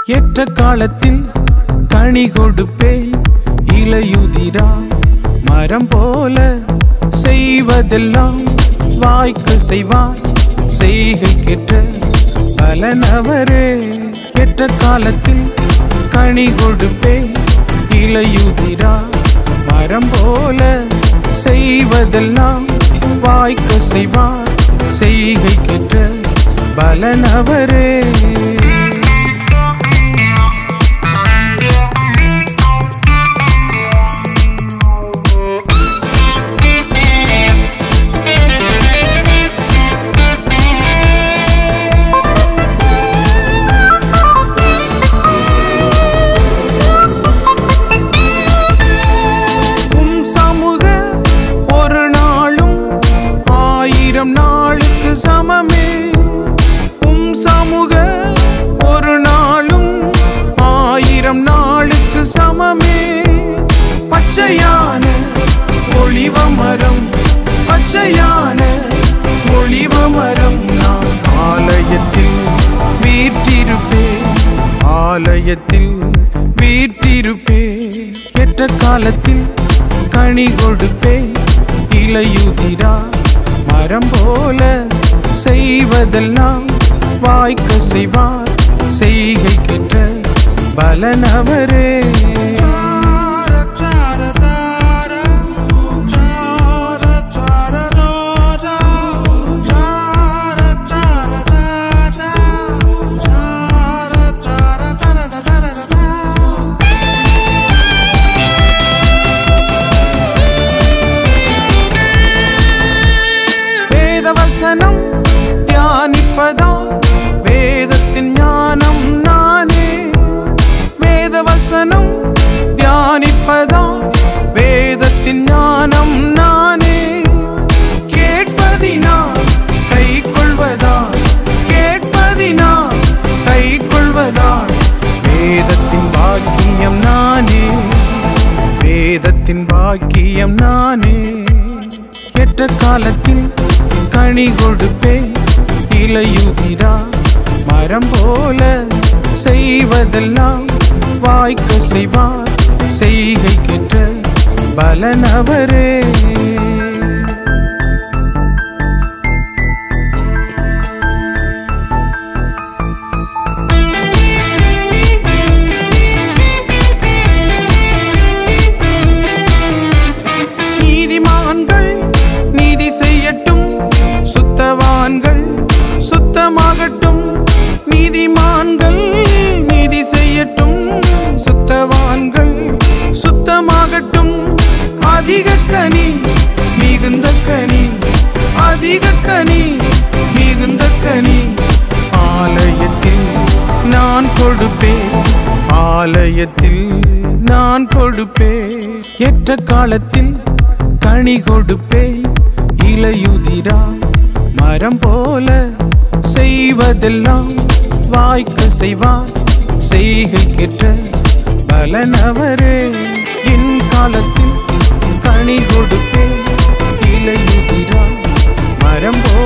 ஏற்ற காலத்தில் கனி கொடுப்பேன் இலையுதிரா மரம் போல செய்வதெல்லாம் வாய்க்கு செய்வார் செய்கை கேட்ட பலனவரே ஏற்ற காலத்தில் கனி கொடுப்பேன் இலையுதிரா மரம் போல செய்வதெல்லாம் வாய்க்க செய்வார் செய்கை கேட்ட பலனவரே உம் சமூக ஒரு நாளும் ஆயிரம் நாளுக்கு சமமே உம் சமூக ஒரு நாளும் ஆயிரம் நாளுக்கு சமமே பச்சையான ஒளிவ மரம் பச்சையான ஒளிவ மரம் நான் ஆலயத்தில் வீற்றிருப்பேன் ஆலயத்தில் வீற்றிருப்பேன் ஏற்ற காலத்தில் கனி கொடுப்பேன் இலையுதிரா மரம் போல செய்வதெல்லாம் வாய்க்க செய்வார் செய்கை கெட்ட பலனவரே வேதவசனம் தியானிப்பதால் வேதத்தின் ஞானம் நானே வேதவசனம் தியானிப்பதால் வேதத்தின் ஞானம் நானே கேட்பதினால் கை கொள்வதால் கேட்பதினால் கை கொள்வதால் வேதத்தின் பாக்கியம் நானே வேதத்தின் பாக்கியம் நானே ஏற்ற காலத்தில் கனி கொடுப்பேன் இலையுதிரா மரம் போல செய்வதெல்லாம் வாய்க்க செய்வார் செய்கை கெட்ட பலனவரே நீதிமான்கள் நீதி செய்யட்டும் சுத்தவான்கள் சுத்தமாகட்டும் நீதிமான்கள் நீதி செய்யட்டும் சுத்தவான்கள் சுத்தமாகட்டும் அதிக கனி மிகுந்த கனி அதிக கனி மிகுந்த கனி ஆலயத்தில் நான் கொடுப்பேன் ஆலயத்தில் நான் கொடுப்பேன் ஏற்ற காலத்தில் கனி கொடுப்பேன் இலையுதிரா மரம் போல செய்வதெல்லாம் வாய்க்க செய்வார் செய்கை கெட்ட பலனவரே என் காலத்தில் கனி கொடுப்பேன் இலையுதிரா மரம் போல